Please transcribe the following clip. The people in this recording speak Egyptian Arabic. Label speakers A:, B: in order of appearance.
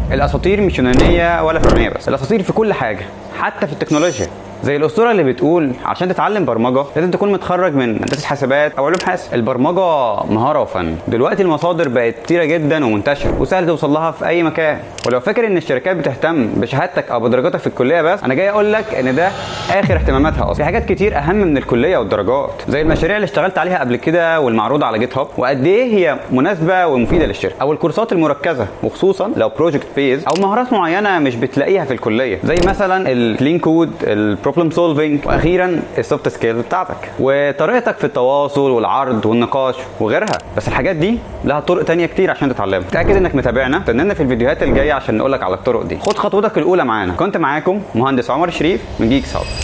A: الاساطير مش يونانيه ولا فرعونيه بس الاساطير في كل حاجه حتى في التكنولوجيا زي الاسطوره اللي بتقول عشان تتعلم برمجه لازم تكون متخرج من هندسه حاسبات او علوم حاسب البرمجه مهاره وفن دلوقتي المصادر بقت كتيره جدا ومنتشره وسهل توصل لها في اي مكان ولو فاكر ان الشركات بتهتم بشهادتك او بدرجاتك في الكليه بس انا جاي اقول لك ان ده اخر اهتماماتها اصلا في حاجات كتير اهم من الكليه والدرجات زي المشاريع اللي اشتغلت عليها قبل كده والمعروضه على جيت هاب وقد ايه هي مناسبه ومفيده للشركه او الكورسات المركزه وخصوصا لو بروجكت بيز او مهارات معينه مش بتلاقيها في الكليه زي مثلا الكلين كود البروبلم سولفنج واخيرا السوفت سكيل بتاعتك وطريقتك في التواصل والعرض والنقاش وغيرها بس الحاجات دي لها طرق تانية كتير عشان تتعلمها تاكد انك متابعنا استنانا في الفيديوهات الجايه عشان نقول لك على الطرق دي خد خطوتك الاولى معانا كنت معاكم مهندس عمر شريف من جيكس هاب